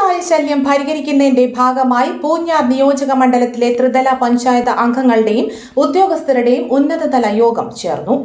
തെരുവുനായ ശല്യം പരിഹരിക്കുന്നതിന്റെ ഭാഗമായി പൂഞ്ഞാർ നിയോജക മണ്ഡലത്തിലെ ത്രിതല പഞ്ചായത്ത് അംഗങ്ങളുടെയും ഉദ്യോഗസ്ഥരുടെയും ഉന്നതതല യോഗം ചേർന്നു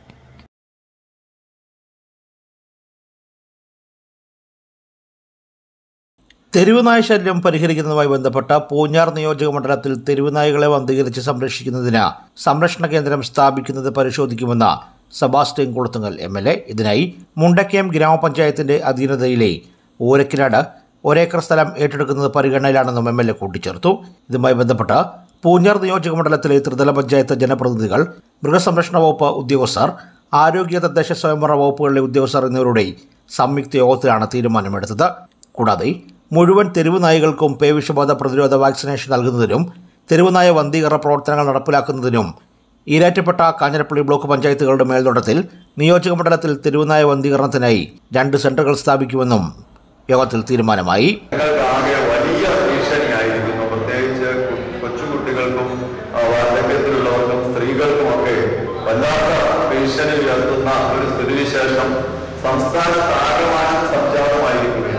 തെരുവുനായ ശല്യം പരിഹരിക്കുന്നതുമായി ബന്ധപ്പെട്ട പൂഞ്ഞാർ നിയോജക മണ്ഡലത്തിൽ തെരുവുനായകളെ വന്ധീകരിച്ച് സംരക്ഷിക്കുന്നതിന് സംരക്ഷണ കേന്ദ്രം സ്ഥാപിക്കുന്നത് പരിശോധിക്കുമെന്ന് Sebastian Kulathungal M L A ഇതിനായി മുണ്ടക്കയം ഗ്രാമപഞ്ചായത്തിന്റെ അധീനതയിലെ ഓരക്കിനാട് ഒരേക്കർ സ്ഥലം ഏറ്റെടുക്കുന്നത് പരിഗണനയിലാണെന്നും എം എൽ എ കൂട്ടിച്ചേർത്തു ഇതുമായി ബന്ധപ്പെട്ട് പൂഞ്ഞാർ നിയോജക മണ്ഡലത്തിലെ ത്രിതല പഞ്ചായത്ത് ജനപ്രതിനിധികൾ മൃഗസംരക്ഷണ വകുപ്പ് ഉദ്യോഗസ്ഥർ ആരോഗ്യ തദ്ദേശ സ്വയംഭരണ വകുപ്പുകളിലെ ഉദ്യോഗസ്ഥർ എന്നിവരുടെ സംയുക്ത യോഗത്തിലാണ് തീരുമാനമെടുത്തത് കൂടാതെ മുഴുവൻ തെരുവ് നായകൾക്കും പേവിഷബാധ പ്രതിരോധ വാക്സിനേഷൻ നൽകുന്നതിനും തെരുവുനായ വന്ധീകരണ പ്രവർത്തനങ്ങൾ നടപ്പിലാക്കുന്നതിനും ഈരാറ്റുപെട്ട കാഞ്ഞിരപ്പള്ളി ബ്ലോക്ക് പഞ്ചായത്തുകളുടെ മേൽനോട്ടത്തിൽ നിയോജക മണ്ഡലത്തിൽ തെരുവുനായ വന്ധീകരണത്തിനായി രണ്ട് സെന്ററുകൾ സ്ഥാപിക്കുമെന്നും യോഗത്തിൽ തീരുമാനമായി ഞങ്ങൾക്ക് ആകെ വലിയ ഭീഷണിയായിരിക്കുന്നു പ്രത്യേകിച്ച് കു- കൊച്ചുകുട്ടികൾക്കും ആ, വാർദ്ധക്യത്തിലുള്ളവർക്കും സ്ത്രീകൾക്കുമൊക്കെ വല്ലാത്ത ഭീഷണി ഉയർത്തുന്ന ഒരു സ്ഥിതിവിശേഷം സംസ്ഥാനത്താകമാനം സംജാതമായിരിക്കുകയാണ്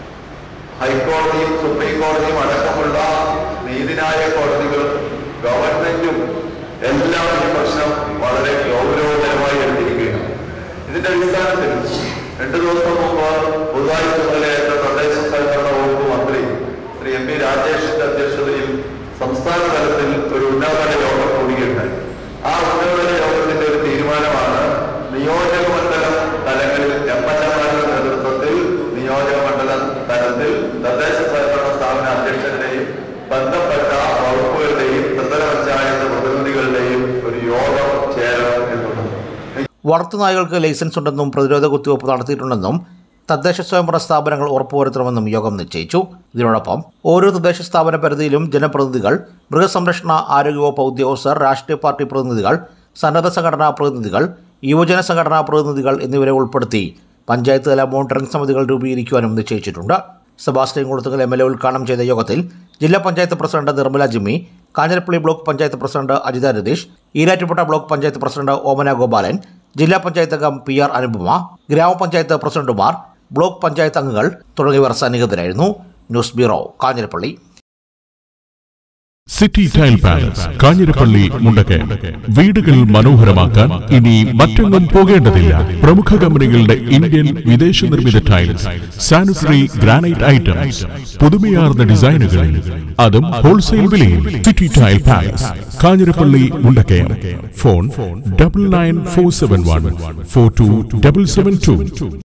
ഹൈക്കോടതിയും സുപ്രീം കോടതിയും അടക്കമുള്ള നീതിന്യായ കോടതികളും ഗവൺമെന്റും എല്ലാം ഈ പ്രശ്നം വളരെ ഗൗരവതരമായി എടുത്തിരിക്കുകയാണ് ഇതിന്റെ അടിസ്ഥാനത്തിൽ രണ്ടു ദിവസം മുമ്പ് പുതുതായി ചുമതലയേറ്റ തദ്ദേശ സ്വയംഭരണ വകുപ്പ് മന്ത്രി ശ്രീ എം പി രാജേഷിന്റെ അധ്യക്ഷതയിൽ സംസ്ഥാന തലത്തിൽ ഒരു ഉന്നതതല യോഗം കൂടുകയുണ്ടായി ആ ഉന്നതതല യോഗത്തിന്റെ ഒരു തീരുമാനമാണ് നിയോജക മണ്ഡലം തലങ്ങളിൽ എം എൽ എമാരുടെ നേതൃത്വത്തിൽ നിയോജക മണ്ഡലം തലത്തിൽ തദ്ദേശ സ്വയംഭരണ സ്ഥാപന അധ്യക്ഷരുടെയും ബന്ധപ്പെട്ട വകുപ്പുകളുടെയും ത്രിതല പഞ്ചായത്ത് പ്രതിനിധികളുടെയും ഒരു യോഗം ചേരണം എന്നുള്ളത് വളർത്തുനായകൾക്ക് ലൈസൻസ് ഉണ്ടെന്നും പ്രതിരോധ കുത്തിവയ്പ് നടത്തിയിട്ടുണ്ടെന്നും തദ്ദേശ സ്വയംഭരണ സ്ഥാപനങ്ങൾ ഉറപ്പുവരുത്തണമെന്നും യോഗം നിശ്ചയിച്ചു ഇതിനോടൊപ്പം ഓരോ തദ്ദേശ സ്ഥാപന പരിധിയിലും ജനപ്രതിനിധികൾ മൃഗസംരക്ഷണ ആരോഗ്യവകുപ്പ് ഉദ്യോഗസ്ഥർ രാഷ്ട്രീയ പാർട്ടി പ്രതിനിധികൾ സന്നദ്ധ സംഘടനാ പ്രതിനിധികൾ യുവജന സംഘടനാ പ്രതിനിധികൾ എന്നിവരെ ഉൾപ്പെടുത്തി പഞ്ചായത്ത് തല മോണിറ്ററിംഗ് സമിതികൾ രൂപീകരിക്കുവാനും നിശ്ചയിച്ചിട്ടുണ്ട് Sebastian Kulathungal M L A ഉദ്ഘാടനം ചെയ്ത യോഗത്തിൽ ജില്ലാ panchayat president Nirmala Jimmy Kanjirappally block panchayat president Ajitha Ratheesh Erattupetta block panchayat president Omana Gopalan ജില്ലാ പഞ്ചായത്ത് അംഗം പി ആർ അനുപമ ഗ്രാമപഞ്ചായത്ത് പ്രസിഡന്റുമാർ ബ്ലോക്ക് പഞ്ചായത്ത് അംഗങ്ങൾ തുടങ്ങിയവർ സന്നിഹിതരായിരുന്നു news bureau Kanjirappally city tile palace Kanjirappally Mundakayam വീടുകൾ മനോഹരമാക്കാൻ ഇനി മറ്റെങ്ങും പോകേണ്ടതില്ല പ്രമുഖ കമ്പനികളുടെ ഇന്ത്യൻ വിദേശ നിർമ്മിത ടൈൽസ് സാനിറ്ററി ഗ്രാനൈറ്റ് ഐറ്റംസ് പുതുമയാർന്ന ഡിസൈനുകളിൽ അതും ഹോൾസെയിൽ വിലയിൽ city tile palace Kanjirappally Mundakayam phone double nine four seven one four two double seven to